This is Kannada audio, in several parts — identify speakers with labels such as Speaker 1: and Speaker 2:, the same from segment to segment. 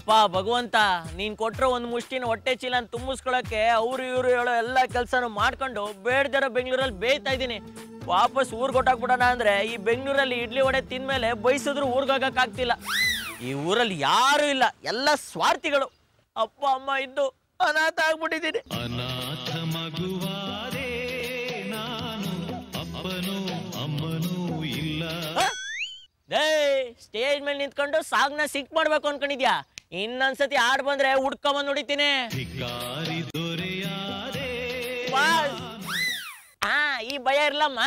Speaker 1: ಯಪ್ಪ ಭಗವಂತ ನೀನ್ ಕೊಟ್ರೋ ಒಂದ್ ಮುಷ್ಟಿನ ಹೊಟ್ಟೆ ಚೀಲ ತುಂಬಿಸ್ಕೊಳಕ್ಕೆ ಅವ್ರು ಇವ್ರು ಹೇಳೋ ಎಲ್ಲ ಕೆಲ್ಸನೂ ಮಾಡ್ಕೊಂಡು ಬೇಡ್ದಿರೋ ಬೆಂಗಳೂರಲ್ಲಿ ಬೇಯ್ತಾ ಇದ್ದೀನಿ ವಾಪಸ್ ಊರ್ಗ್ ಹೊಟ್ಟಾಕ್ಬಿಡೋಣ ಅಂದ್ರೆ ಈ ಬೆಂಗಳೂರಲ್ಲಿ ಇಡ್ಲಿ ವಡೆ ತಿಂದ್ಮೇಲೆ ಬಯಸಿದ್ರು ಊರ್ಗ್ ಆಗ್ತಿಲ್ಲ ಈ ಊರಲ್ಲಿ ಯಾರು ಇಲ್ಲ ಎಲ್ಲ ಸ್ವಾರ್ಥಿಗಳು ಅಪ್ಪ ಅಮ್ಮ ಇದ್ದು ಅನಾಥ ಆಗ್ಬಿಟ್ಟಿದ್ದೀನಿ
Speaker 2: ಅನಾಥ ಮಗುವಾದೆ ನಾನು ಅಪ್ಪನೂ ಅಮ್ಮನೂ ಇಲ್ಲ
Speaker 1: ಡೇ ಸ್ಟೇಜ್ ಮೇಲೆ ನಿಂತ್ಕೊಂಡು ಸಾಗ್ನ ಸಿಕ್ ಮಾಡ್ಬೇಕು ಅನ್ಕೊಂಡಿದ್ಯಾ ಇನ್ನೊಂದ್ಸತಿ ಹಾಡ್ ಬಂದ್ರೆ ಹುಡ್ಕೊಂಬಂದ್ ಹೊಡಿತೀನಿ
Speaker 2: ಭಿಕಾರಿ ದೊರೆಯಾದೆ
Speaker 1: ಬಾಸ್. ಆ ಈ ಭಯ ಇರ್ಲಮ್ಮ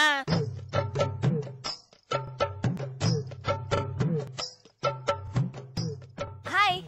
Speaker 3: ಹಾಯ್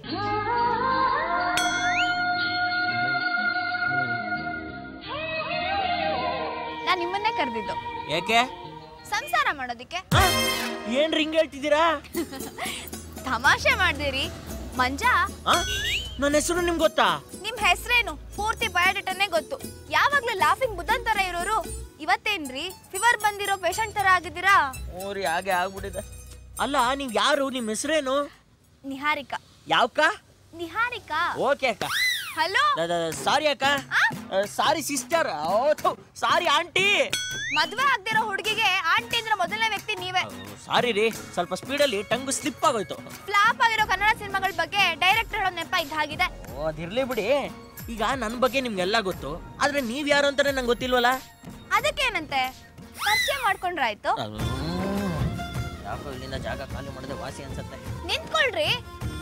Speaker 3: ನಾನು ನಿಮ್ಮನ್ನೇ ಕರೆದಿದ್ದು
Speaker 1: ಯಾಕೆ
Speaker 3: ಸಂಸಾರ ಮಾಡೋದಿಕ್ಕೆ
Speaker 1: ಆ, ಏನ್ ರಿಂಗ್ ಹೇಳ್ತಿದ್ದೀರಾ
Speaker 3: ತಮಾಷೆ ಮಾಡ್ದಿರಿ ಮಂಜಾ
Speaker 1: ಆ? ನನ್ನ ಹೆಸರು ನಿಮ್ಗೆ ಗೊತ್ತಾ
Speaker 3: ನಿಮ್ ಹೆಸರೇನು ಪೂರ್ತಿ ಬಯೋಡೇಟಾನೇ ಗೊತ್ತು ಯಾವಾಗ್ಲೂ ಲಾಫಿಂಗ್ ಬುದ್ಧನ್ ತರ ಇರೋರು ಇವತ್ತೇನ್ರಿ ಫೀವರ್ ಬಂದಿರೋ ಪೇಷಂಟ್ ತರ ಆಗಿದ್ದೀರಾ
Speaker 1: ಊರಿ ಹಾಗೆ ಆಗ್ಬಿಟ್ಟಿದೆ ಅಲ್ಲ ನೀವ್ ಯಾರು ನಿಮ್ ಹೆಸರೇನು
Speaker 3: ನಿಹಾರಿಕಾ
Speaker 1: ಯಾವಕ್ಕ
Speaker 3: ನಿಹಾರಿಕಾ
Speaker 1: ಓಕೆ ಅಕ್ಕ
Speaker 3: ಹಲೋ
Speaker 1: ಸಾರಿ ಅಕ್ಕ ಸಾರಿ ಸಿಸ್ಟರ್ ಸಾರಿ ಆಂಟಿ
Speaker 3: ಮದ್ವೆ ಆಗ್ದಿರೋ ಹುಡುಗಿಗೆ ಆಂಟಿ ಅಂದ್ರೆ ಮೊದಲನೇ ವ್ಯಕ್ತಿ ನೀವೇ
Speaker 1: ಸಾರಿ ರೀ ಸ್ವಲ್ಪ ಸ್ಪೀಡಲ್ಲಿ ಟಂಗು ಸ್ಲಿಪ್ ಆಗೋಯ್ತು
Speaker 3: ಫ್ಲಾಪ್ ಆಗಿರೋ ಕನ್ನಡ ಸಿನಿಮಾಗಳ ಬಗ್ಗೆ ಡೈರೆಕ್ಟರ್ ಹೇಳೋ ನೆಪ ಇದ್ದಾಗಿದೆ
Speaker 1: ಓ ಅದಿರ್ಲಿ ಬಿಡಿ ಈಗ ನನ್ನ ಬಗ್ಗೆ ನಿಮ್ಗೆಲ್ಲ ಗೊತ್ತು ಆದ್ರೆ ನೀವ್ ಯಾರು ಅಂತಾನೆ ನಂಗೆ ಗೊತ್ತಿಲ್ವಲ್ಲ
Speaker 3: ಅದಕ್ಕೇನಂತೆ ಪರಿಚಯ ಮಾಡ್ಕೊಂಡ್ರಾಯ್ತು
Speaker 1: ಯಾಕೋ ಇಲ್ಲಿಂದ ಜಾಗ ಖಾಲಿ ಮಾಡಿದೆ ವಾಸಿ ಅನ್ಸತ್ತೆ
Speaker 3: ನಿಂತ್ಕೊಳ್ರಿ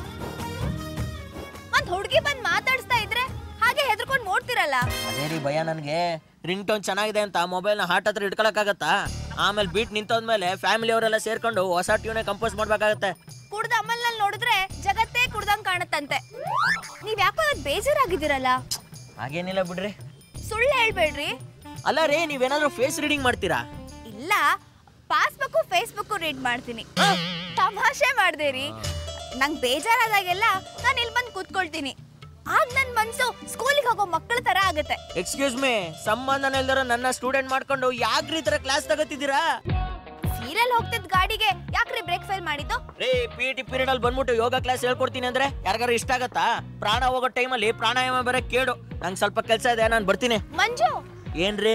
Speaker 3: ಒಂದ್ ಹುಡುಗಿ ಬಂದ್ ಮಾತಾಡಿಸ್ತಾ ಇದ್ರೆ ಹಾಗೆ ಹೆದರ್ಕೊಂಡ್ ನೋಡ್ತಿರಲ್ಲ
Speaker 1: ಅದೇ ರೀ ಭಯ ನನಗೆ ರಿಂಗ್ ಟೋನ್ ಚೆನ್ನಾಗಿದೆ ಅಂತ ಮೊಬೈಲ್ನ ಹಾಟ್ ಹತ್ರ ಇಟ್ಕೊಳಕ್ಕಾಗತ್ತಾ ಆಮೇಲೆ ಬೀಟ್ ನಿಂತೋದ್ಮೇಲೆ ಫ್ಯಾಮಿಲಿ ಅವರೆಲ್ಲ ಸೇರ್ಕೊಂಡು ಹೊಸ ಟ್ಯೂನೇ ಕಂಪೋಸ್ ಮಾಡ್ಬೇಕಾಗತ್ತೆ
Speaker 3: ಕುಡ್ದ ಅಮಲ್ನಲ್ಲಿ ನೋಡಿದ್ರೆ ಜಗತ್ತೇ ಕುಡ್ದಂಗ್ ಕಾಣತ್ತಂತೆ ನೀವ್ ಯಾಕೋ ಇವತ್ತು ಬೇಜಾರಾಗಿದ್ದೀರಲ್ಲ
Speaker 1: ಹಾಗೇನಿಲ್ಲ ಬಿಡ್ರಿ
Speaker 3: ಸುಳ್ಳು ಹೇಳ್ಬೇಡ್ರಿ
Speaker 1: ಅಲ್ಲ ರೀ ನೀವೇನಾದ್ರೂ ಫೇಸ್ ರೀಡಿಂಗ್ ಮಾಡ್ತೀರಾ
Speaker 3: ಇಲ್ಲ ಪಾಸ್ಬುಕ್ ಫೇಸ್ಬುಕ್ ರೀಡ್ ಮಾಡ್ತೀನಿ ತಮಾಷೆ ಮಾಡ್ದೇರಿ ನಂಗ್ ಬೇಜಾರಾದಾಗೆಲ್ಲ ನಾನು ಇಲ್ಲಿ ಬಂದು ಕೂತ್ಕೊಳ್ತೀನಿ ಆಗ ನನ್ ಮನ್ಸು ಸ್ಕೂಲಿಗೆ ಹೋಗೋ ಮಕ್ಕಳ ತರ ಆಗುತ್ತೆ
Speaker 1: ಎಕ್ಸ್ಕ್ಯೂಸ್ ಮೀ ಸಂಬಂಧನ ಇಲ್ದಿರೋ ನನ್ನ ಸ್ಟೂಡೆಂಟ್ ಮಾಡ್ಕೊಂಡು ಯಾಕ್ರಿ ಈ ತರ ಕ್ಲಾಸ್ ತಗೋತಿದ್ದೀರಾ
Speaker 3: ಸೀರಿಯಲ್ ಹೋಗ್ತಿದ್ ಗಾಡಿಗೆ ಯಾಕ್ರಿ ಬ್ರೇಕ್ ಫೇಲ್ ಮಾಡಿದ್ದು
Speaker 1: ರೀ ಪಿ ಟಿ ಪೀರಿಯಡ್ ಅಲ್ಲಿ ಬಂದ್ಬಿಟ್ಟು ಯೋಗ ಕ್ಲಾಸ್ ಹೇಳ್ಕೊಡ್ತೀನಿ ಅಂದ್ರೆ ಯಾರಿಗಾರು ಇಷ್ಟ ಆಗತ್ತಾ ಪ್ರಾಣ ಹೋಗೋ ಟೈಮಲ್ಲಿ ಪ್ರಾಣಾಯಾಮ ಬೇರೆ ಕೇಳು ನಂಗೆ ಸ್ವಲ್ಪ ಕೆಲಸ ಇದೆ ನಾನು ಬರ್ತೀನಿ
Speaker 3: ಮಂಜು
Speaker 1: ಏನ್ರಿ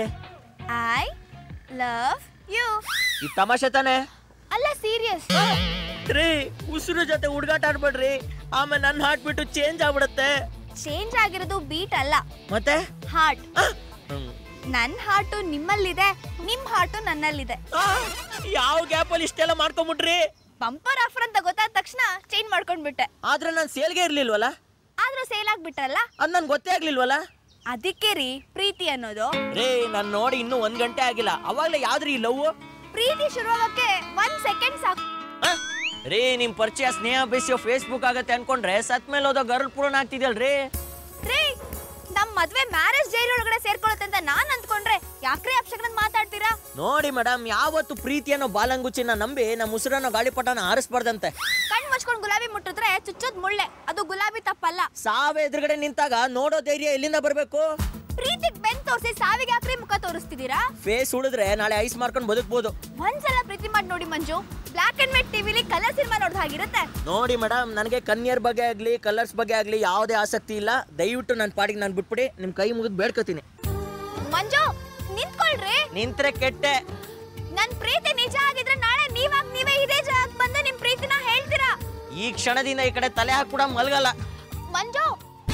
Speaker 3: ಐ ಲವ್ ಯು
Speaker 1: ಈ ತಮಾಷೆ ತಾನೆ
Speaker 3: ಅಲ್ಲ ಸೀರಿಯಸ್
Speaker 1: ರೀ ಉಸಿರು ಜೊತೆ ಹುಡುಗಾಟ ಆಡ್ಬೇಡ್ರಿ ಆಮೇಲೆ ನನ್ನ ಹಾರ್ಟ್ ಬಿಟ್ಟು ಚೇಂಜ್ ಆಗ್ಬಿಡುತ್ತೆ
Speaker 3: ಚೇಂಜ್ ಆಗಿರೋದು ಬೀಟ್ ಅಲ್ಲ
Speaker 1: ಮತ್ತೆ
Speaker 3: ಹಾರ್ಟ್
Speaker 1: ಆ, ಹ್ಮ್.
Speaker 3: ನನ್ ಹಾರ್ಟು ನಿಮ್ಮಲ್ಲಿದೆ ನಿಮ್ ಹಾರ್ಟು ನನ್ನಲ್ಲಿದೆ
Speaker 1: ಆ, ಯಾವ ಗ್ಯಾಪಲ್ಲಿ ಇಷ್ಟೆಲ್ಲ ಮಾಡ್ಕೊಂಬಿಟ್ರಿ
Speaker 3: ಬಂಪರ್ ಆಫರ್ ಅಂತ ಗೊತ್ತಾದ ತಕ್ಷಣ ಚೇಂಜ್ ಮಾಡ್ಕೊಂಡ್ಬಿಟ್ಟೆ
Speaker 1: ಆದ್ರೆ ನಾನು ಸೇಲ್ಗೆ ಇರ್ಲಿಲ್ವಲ್ಲ
Speaker 3: ಆದ್ರೂ ಸೇಲ್ ಆಗ್ಬಿಟ್ರಲ್ಲ
Speaker 1: ಅದ್ ನನ್ಗೆ ಗೊತ್ತೇ ಆಗ್ಲಿಲ್ವಲ್ಲ
Speaker 3: ಅದಕ್ಕೆ ರೀ ಪ್ರೀತಿ ಅನ್ನೋದು
Speaker 1: ರೀ ನಾನು ನೋಡಿ ಇನ್ನೂ ಒಂದ್ ಗಂಟೆ ಆಗಿಲ್ಲ ಅವಾಗ್ಲೇ ಯಾವ್ದ್ರಿ ಈ ಲವ್
Speaker 3: ಪ್ರೀತಿ ಶುರುವಾಗಕ್ಕೆ ಒಂದ್ ಸೆಕೆಂಡ್ ಸಾಕು
Speaker 1: ರೀ ನಿಮ್ ಪರಿಚಯ ಸ್ನೇಹ ಬೇಸಿಯೋ ಫೇಸ್ಬುಕ್ ಆಗತ್ತೆ ಅನ್ಕೊಂಡ್ರೆ ಸತ್ ಮೇಲೆ ಹೋದೋ ಗರ್ಲ್ ಪೂರ್ಣ ಆಗ್ತಿದ್ಯಲ್ರಿ
Speaker 3: ರೀ ನಮ್ ಮದ್ವೆ ಮ್ಯಾರೇಜ್ ಜೈಲ್ ಒಳಗಡೆ ಸೇರ್ಕೊಳತ್ತೆ ಅಂತ ನಾನ್ ಅಂದ್ಕೊಂಡ್ರೆ ಯಾಕ್ರಿ ಅಪ್ಶಕನಂದ್ ಮಾತಾಡ್ತೀರಾ
Speaker 1: ನೋಡಿ ಮೇಡಮ್ ಯಾವತ್ತು ಪ್ರೀತಿ ಅನ್ನೋ ಬಾಲಂಗುಚಿನ ನಂಬಿ ನಮ್ಮ ಉಸಿರನ್ನೋ ಗಾಳಿಪಟನ ಹಾರಿಸ್ಬಾರ್ದಂತೆ
Speaker 3: ಕಣ್ ಮುಚ್ಕೊಂಡ್ ಗುಲಾಬಿ ಮುಟ್ಟಿದ್ರೆ ಚುಚ್ಚೋದ್ ಮುಳ್ಳೆ ಅದು ಗುಲಾಬಿ ತಪ್ಪಲ್ಲ
Speaker 1: ಸಾವೇ ಎದುರುಗಡೆ ನಿಂತಾಗ ನೋಡೋ ಧೈರ್ಯ ಎಲ್ಲಿಂದ ಬರ್ಬೇಕು
Speaker 3: ಪ್ರೀತಿಗ್ ಬೆನ್ ತೋರ್ಸಿ ಸಾವಿಗೆ ಯಾಕ್ರಿ ಮುಖ ತೋರಿಸ್ತಿದೀರಾ
Speaker 1: ಫೇಸ್ ಉಳಿದ್ರೆ ನಾಳೆ ಐಸ್ ಮಾಡ್ಕೊಂಡು ಬದುಕ್ಬೋದು
Speaker 3: ಒಂದ್ಸಲ ಪ್ರೀತಿ ಮಾಡಿ ನೋಡಿ ಮಂಜು ಬ್ಲಾಕ್ ಅಂಡ್ ವೈಟ್ ಟಿವಿಲಿ ಕಲರ್ ಸಿನಿಮಾ ನೋಡ್ದ ಹಾಗಿರುತ್ತೆ
Speaker 1: ನೋಡಿ ಮೇಡಮ್ ನನಗೆ ಕನ್ಯರ್ ಬಗ್ಗೆ ಆಗಲಿ ಕಲರ್ಸ್ ಬಗ್ಗೆ ಆಗಲಿ ಯಾವುದೇ ಆಸಕ್ತಿ ಇಲ್ಲ ದಯವಿಟ್ಟು ನನ್ನ ಪಾಡಿಗೆ ನಾನು ಬಿಟ್ಬಿಡಿ ನಿಮ್ಮ ಕೈ ಮುಗಿದು ಬೇಡ್ಕೋತೀನಿ
Speaker 3: ಮಂಜು ನಿಂತ್ಕೊಳ್ರಿ
Speaker 1: ನಿಂತ್ರೆ ಕೆಟ್ಟೆ
Speaker 3: ನನ್ ಪ್ರೀತಿ ನಿಜ ಆಗಿದ್ರೆ ನಾಳೆ ನೀವಾಗ ನೀವೇ ಇದೇ ಜಾಗಕ್ಕೆ ಬಂದು ನಿಮ್ ಪ್ರೀತಿನ ಹೇಳ್ತೀರಾ
Speaker 1: ಈ ಕ್ಷಣದಿಂದ ಈ ಕಡೆ ತಲೆ ಹಾಕಿ ಕೂಡ ಮಲ್ಗಲ್ಲ
Speaker 3: ಮಂಜು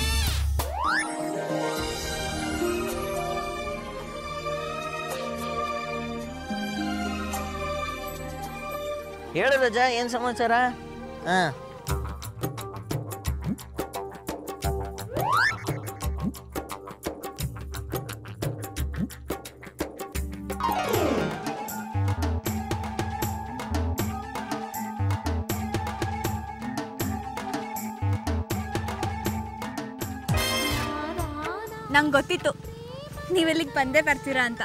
Speaker 1: ಹೇಳು ರಜಾ ಏನ್ ಸಮಾಚಾರ ಹಾ
Speaker 3: ನಂಗೆ ಗೊತ್ತಿತ್ತು ನೀವೆಲ್ಲಿಗೆ ಬಂದೇ ಬರ್ತೀರಾ ಅಂತ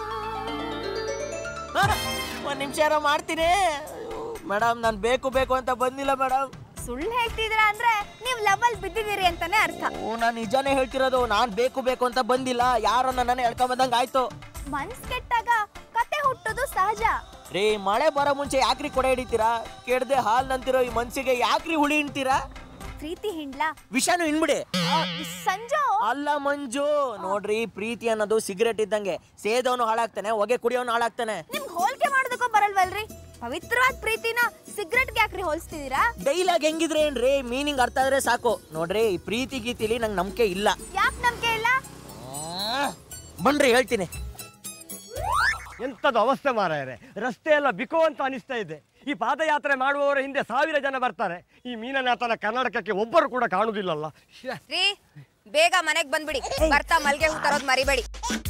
Speaker 1: ಒಂದ್ ನಿಮಿಷ ಯಾರೋ ಮಾಡ್ತೀನಿ ಮೇಡಮ್ ನಾನು ಬೇಕು ಬೇಕು ಅಂತ ಬಂದಿಲ್ಲ ಮೇಡಮ್
Speaker 3: ಸುಳ್ಳು ಹೇಳ್ತಿದ್ದೀರಾ ಅಂದ್ರೆ ನೀವು ಲವಲ್ ಬಿದ್ದಿದ್ದೀರಿ ಅಂತಾನೆ ಅರ್ಥ
Speaker 1: ಓ ನಾನು ನಿಜಾನೇ ಹೇಳ್ತಿರೋದು ನಾನು ಬೇಕು ಬೇಕು ಅಂತ ಬಂದಿಲ್ಲ ಯಾರೋ ನನ್ನನ್ನು ಎಳ್ಕೊಂಬಂದಂಗೆ ಆಯ್ತು
Speaker 3: ಮನ್ಸ್ ಕೆಟ್ಟಾಗ ಕತೆ ಹುಟ್ಟೋದು ಸಹಜ
Speaker 1: ರೀ ಮಳೆ ಬರೋ ಮುಂಚೆ ಯಾಕ್ರಿ ಕೊಡೆ ಹಿಡಿತೀರಾ ಕೆಡ್ದೆ ಹಾಲ್ ನಂತಿರೋ ಈ ಮನ್ಸಿಗೆ ಯಾಕ್ರಿ ಹುಳಿ ಹಿಂಡ್ತೀರಾ
Speaker 3: ಪ್ರೀತಿ ಹಿಂಡ್ಲಾ
Speaker 1: ವಿಷಾನು ಇನ್ಬಿಡಿ
Speaker 3: ಆ, ಸಂಜು
Speaker 1: ಅಲ್ಲ ಮಂಜು ನೋಡ್ರಿ ಪ್ರೀತಿ ಅನ್ನೋದು ಸಿಗರೆಟ್ ಇದ್ದಂಗೆ ಸೇದವನು ಹಾಳಾಗ್ತಾನೆ ಹೊಗೆ ಕುಡಿಯೋನು ಹಾಳಾಗ್ತಾನೆ
Speaker 3: ನಿಮ್ಗ್ ಹೋಲ್ಕೆ ಮಾಡೋದಕ್ಕೂ ಬರಲ್ವಲ್ರಿ ಪವಿತ್ರವಾದ ಪ್ರೀತಿನ ಸಿಗರೆಟ್ಗೆ ಯಾಕ್ರಿ ಹೋಲಿಸ್ತಿದೀರಾ
Speaker 1: ಡೈಲಾಗ್ ಹೆಂಗಿದ್ರೆ ಏನ್ರಿ ಮೀನಿಂಗ್ ಅರ್ಥ ಆದ್ರೆ ಸಾಕು ನೋಡ್ರಿ ಈ ಪ್ರೀತಿ ಗೀತಿಲಿ ನಂಗೆ ನಂಬಿಕೆ ಇಲ್ಲ
Speaker 3: ಯಾಕೆ ನಂಬಿಕೆ ಇಲ್ಲ
Speaker 1: ಆ, ಬನ್ರಿ ಹೇಳ್ತೀನಿ
Speaker 4: ಎಂಥದ್ದು ಅವಸ್ಥೆ ಮಾರಾಯರೆ ರಸ್ತೆ ಎಲ್ಲ ಬಿಕೋ ಅಂತ ಅನಿಸ್ತಾ ಇದೆ ಈ ಪಾದಯಾತ್ರೆ ಮಾಡುವವರ ಹಿಂದೆ ಸಾವಿರ ಜನ ಬರ್ತಾರೆ ಈ ಮೀನನಾಥನ ಕರ್ನಾಟಕಕ್ಕೆ ಒಬ್ಬರು ಕೂಡ ಕಾಣುವುದಿಲ್ಲಲ್ಲ ಶ್ಯೆ.
Speaker 5: ರೀ ಬೇಗ ಮನೆಗ್ ಬಂದ್ಬಿಡಿ ಬರ್ತಾ ಮಲ್ಗೆ ಹೂ ತರೋದ್ ಮರಿಬೇಡಿ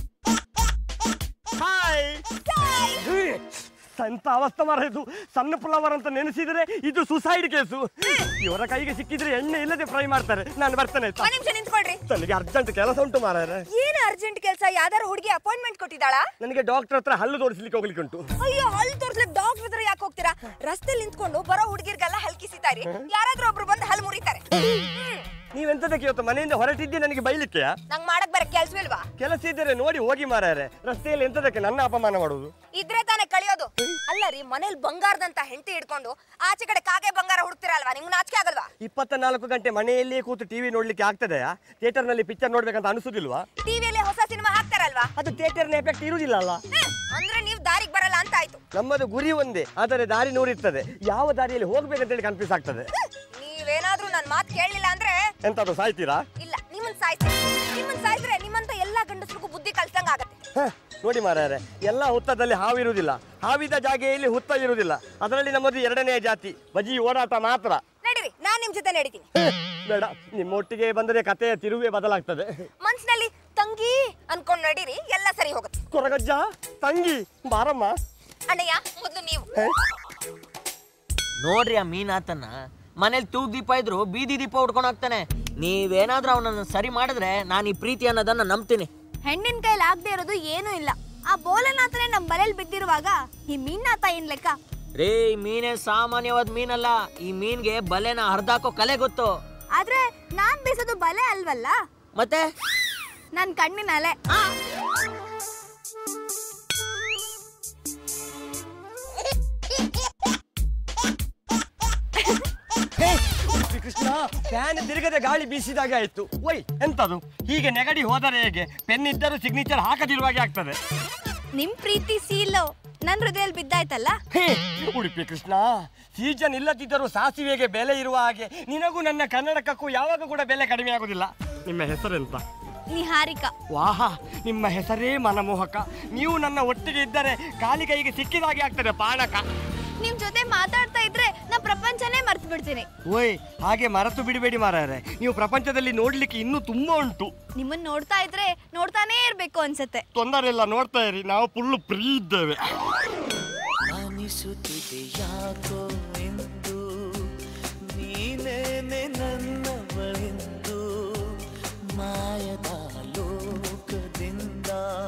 Speaker 4: ಹಾಯ್ ಹೇ, ಎಂತ ಅವಸ್ಥೆ ಮಾರ ಇದು ಸಣ್ಣ ಪುಲವರ್ ಅಂತ ನೆನೆಸಿದ್ರೆ ಇದು ಸುಸೈಡ್ ಕೇಸು ಇವರ ಕೈಗೆ ಸಿಕ್ಕಿದ್ರೆ ಎಣ್ಣೆ ಇಲ್ಲದೆ ಫ್ರೈ ಮಾಡ್ತಾರೆ ನಾನು ಬರ್ತೇನೆ ಆಯ್ತಾ?
Speaker 5: ಒಂದ್ ನಿಮಿಷ ನಿಂತ್ಕೊಳ್ರಿ
Speaker 4: ನನಗೆ ಅರ್ಜೆಂಟ್ ಕೆಲಸ ಉಂಟು ಮಾರಾಯರೆ
Speaker 5: ಏನು ಅರ್ಜೆಂಟ್ ಕೆಲಸ ಯಾವ್ದಾರು ಹುಡುಗಿ ಅಪಾಯಿಂಟ್ಮೆಂಟ್ ಕೊಟ್ಟಿದ್ದಾಳಾ
Speaker 4: ನನಗೆ ಡಾಕ್ಟರ್ ಹತ್ರ ಹಲ್ಲು ತೋರಿಸ್ಲಿಕ್ಕೆ ಹೋಗ್ಲಿಕ್ಕೆ ಉಂಟು
Speaker 5: ಅಯ್ಯೋ ಹಲ್ ತೋರ್ಸ್ಲಿಕ್ ಡಾಕ್ಟರ್ ಹತ್ರ ಯಾಕೆ ಹೋಗ್ತೀರಾ ರಸ್ತೆಲಿ ನಿಂತ್ಕೊಂಡು ಬರೋ ಹುಡುಗಿರ್ಗೆಲ್ಲ ಹಲ್ ಕಿಸಿತಾರಿ ಯಾರಾದ್ರೂ ಒಬ್ರು ಬಂದು ಹಲ್ ಮುರಿತಾರೆ
Speaker 4: ನೀವೆಂತದಕ್ಕೆ ಇವತ್ತು ಮನೆಯಿಂದ ಹೊರಟಿದ್ದೆ ನನಗೆ ಬೈಲಿಕ್ಕೆಯಾ
Speaker 5: ನಂಗ್ ಮಾಡಕ್ ಬರ ಕೆಲ್ಸವಿಲ್ವಾ
Speaker 4: ಕೆಲಸ ಇದ್ದರೆ ನೋಡಿ ಹೋಗಿ ಮಾರಾಯರೆ ರಸ್ತೆಯಲ್ಲಿ ಎಂತದಕ್ಕೆ ನನ್ನ ಅಪಮಾನ ಮಾಡುವುದು
Speaker 5: ಇದ್ರೆ ತಾನೇ ಕಳಿಯೋದು ಅಲ್ಲ ರೀ ಮನೇಲಿ ಬಂಗಾರದಂತ ಹೆಂಡತಿ ಹಿಡ್ಕೊಂಡು ಆಚೆ ಕಡೆ ಕಾಗೆ ಬಂಗಾರ ಹುಡುಕ್ತಿರಲ್ವಾ ನಿಮ್ಗೆ ನಾಚಿಕೆ ಆಗಲ್ವಾ
Speaker 4: ಇಪ್ಪತ್ತ ನಾಲ್ಕು ಗಂಟೆ ಮನೆಯಲ್ಲಿಯೇ ಕೂತು ಟಿವಿ ನೋಡ್ಲಿಕ್ಕೆ ಆಗ್ತದೆಯಾ ಥಿಯೇಟರ್ ನಲ್ಲಿ ಪಿಕ್ಚರ್ ನೋಡ್ಬೇಕಂತ ಅನಿಸುದಿಲ್ವಾ
Speaker 5: ಟಿವಿಯಲ್ಲಿ ಹೊಸ ಸಿನಿಮಾ ಹಾಕ್ತಾರಲ್ವಾ
Speaker 4: ಅದು ಥಿಯೇಟರ್ನ ಎಫೆಕ್ಟ್ ಇರುವುದಿಲ್ಲ ಅಲ್ಲ
Speaker 5: ಹ್ಮ್, ಅಂದ್ರೆ ನೀವ್ ದಾರಿಗ್ ಬರಲ್ಲ ಅಂತ ಆಯ್ತು
Speaker 4: ನಮ್ಮದು ಗುರಿ ಒಂದೇ ಆದರೆ ದಾರಿ ನೂರಿರ್ತದೆ ಯಾವ ದಾರಿಯಲ್ಲಿ ಹೋಗ್ಬೇಕಂತೇಳಿ ಕನ್ಫ್ಯೂಸ್ ಆಗ್ತದೆ
Speaker 5: ನೀವೇನಾದ್ರೂ ನನ್ ಮಾತ್ ಕೇಳಲಿಲ್ಲ ಅಂದ್ರೆ
Speaker 4: ಎಂತಾದ್ರು ಸಾಯ್ತೀರಾ
Speaker 5: ಇಲ್ಲ ನಿಮ್ಮನ್ ಸಾಯ್ತೀನಿ ನಿಮ್ಮನ್ ಸಾಯ್ದ್ರೆ ನಿಮ್ಮಂತ ಎಲ್ಲಾ ಗಂಡಸ್ರಿಗೂ ಬುದ್ಧಿ ಕಲ್ಸಂಗ್ ಆಗತ್ತೆ
Speaker 4: ಹ, ನೋಡಿ ಮಾರಾಯರೆ ಎಲ್ಲ ಹುತ್ತದಲ್ಲಿ ಹಾವಿರುವುದಿಲ್ಲ ಹಾವಿದ ಜಾಗೆಯಲ್ಲಿ ಹುತ್ತ ಇರುವುದಿಲ್ಲ ಅದರಲ್ಲಿ ನಮ್ಮದು ಎರಡನೇ ಜಾತಿ ಬಜಿ ಓಡಾಟ ಮಾತ್ರ
Speaker 5: ನಡೀರಿ ನಾನ್ ನಿಮ್ ಜೊತೆ ನಡೀತೀನಿ
Speaker 4: ಹ, ಬೇಡ ನಿಮ್ಮೊಟ್ಟಿಗೆ ಬಂದರೆ ಕಥೆಯ ತಿರುವೇ ಬದಲಾಗ್ತದೆ
Speaker 5: ಮನ್ಸಿನಲ್ಲಿ ತಂಗಿ ಅನ್ಕೊಂಡ್ ನಡೀರಿ ಎಲ್ಲ ಸರಿ ಹೋಗುತ್ತೆ
Speaker 4: ಕೊರಗಜ್ಜ ತಂಗಿ ಬಾರಮ್ಮ
Speaker 5: ಅಣ್ಣಯ್ಯ ಮೊದ್ಲು ನೀವು
Speaker 4: ಹ?
Speaker 1: ನೋಡ್ರಿ ಆ ಮೀನಾತನ್ನ ಮನೇಲಿ ತೂಗ್ ದೀಪ ಇದ್ರು ಬೀದಿ ದೀಪ ಉಡ್ಕೊಂಡು ಹೋಗ್ತಾನೆ ನೀವೇನಾದ್ರೂ ಅವನನ್ನು ಸರಿ ಮಾಡಿದ್ರೆ ನಾನು ಈ ಪ್ರೀತಿ ಅನ್ನೋದನ್ನ ನಂಬ್ತೀನಿ
Speaker 3: ಹೆಣ್ಣಿನ ಕೈಲಿ ಆಗದೆ ಇರೋದು ಏನೂ ಇಲ್ಲ ಆ ಬೋಲನಾಥನೇ ನಮ್ ಬಲೆಲ್ ಬಿದ್ದಿರುವಾಗ ಈ ಮೀನ್ನಾತ ಏನ್ ಲೆಕ್ಕ
Speaker 1: ರೇ ಈ ಮೀನೇ ಸಾಮಾನ್ಯವಾದ ಮೀನಲ್ಲ ಈ ಮೀನ್ಗೆ ಬಲೆನ ಹರಿದಾಕೋ ಕಲೆ ಗೊತ್ತು
Speaker 3: ಆದ್ರೆ ನಾನ್ ಬೀಸೋದು ಬಲೆ ಅಲ್ವಲ್ಲ
Speaker 1: ಮತ್ತೆ
Speaker 3: ನನ್ ಕಣ್ಣಿನ ಅಲೆ
Speaker 4: ಹೇ, ಶ್ರೀ ಕೃಷ್ಣ ಫ್ಯಾನ್ ತಿರುಗದೆ ಗಾಳಿ ಬೀಸಿದಾಗೆ ಆಯ್ತು ಒಯ್ ಎಂತದು ಹೀಗೆ ನೆಗಡಿ ಹೋದರೆ ಹೇಗೆ ಪೆನ್ ಇದ್ದರೂ ಸಿಗ್ನೇಚರ್ ಹಾಕದಿರುವಾಗೆ ಆಗ್ತದೆ
Speaker 3: ನಿಮ್ ಪ್ರೀತಿ ಸೀಲು ನನ್ ಹೃದಯಲ್ಲಿ ಬಿದ್ದಾಯ್ತಲ್ಲ
Speaker 4: ಹೇ ಉಡುಪಿ ಕೃಷ್ಣ ಸೀಸನ್ ಇಲ್ಲದಿದ್ದರೂ ಸಾಸಿವೆಗೆ ಬೆಲೆ ಇರುವ ಹಾಗೆ ನಿನಗೂ ನನ್ನ ಕನ್ನಡಕಕ್ಕೂ ಯಾವಾಗ ಕೂಡ ಬೆಲೆ ಕಡಿಮೆ ಆಗುದಿಲ್ಲ ನಿಮ್ಮ ಹೆಸರೆಂತ
Speaker 3: ನಿಹಾರಿಕಾ
Speaker 4: ವಾಹ ನಿಮ್ಮ ಹೆಸರೇ ಮನಮೋಹಕ ನೀವು ನನ್ನ ಒಟ್ಟಿಗೆ ಇದ್ದರೆ ಕಾಲಿ ಕೈಗೆ ಸಿಕ್ಕಿದಾಗೆ ಆಗ್ತದೆ ಪಾನಕ
Speaker 3: ನಿಮ್ ಜೊತೆ ಮಾತಾಡ್ತಾ ಇದ್ರೆ ನಾ ಪ್ರಪಂಚನೇ ಮರ್ತು ಬಿಡ್ತೀನಿ
Speaker 4: ಓಯ್ ಹಾಗೆ ಮರೆತು ಬಿಡಬೇಡಿ ಮಾರಾಯರೆ ನೀವು ಪ್ರಪಂಚದಲ್ಲಿ ನೋಡ್ಲಿಕ್ಕೆ ಇನ್ನೂ ತುಂಬಾ ಉಂಟು
Speaker 3: ನಿಮ್ಮನ್ ನೋಡ್ತಾ ಇದ್ರೆ ನೋಡ್ತಾನೇ ಇರ್ಬೇಕು ಅನ್ಸತ್ತೆ
Speaker 4: ತೊಂದರೆ ಇಲ್ಲ ನೋಡ್ತಾ ಇರಿ ನಾವು ಫುಲ್ ಫ್ರೀ ಇದ್ದೇವೆ
Speaker 6: ಅನಿಸುತ್ತಿದೆ ಯಾಕೋ ಎಂದು ನೀನೇನೆ ನನ್ನವಳೆಂದು ಮಾಯದ ಲೋಕದಿಂದ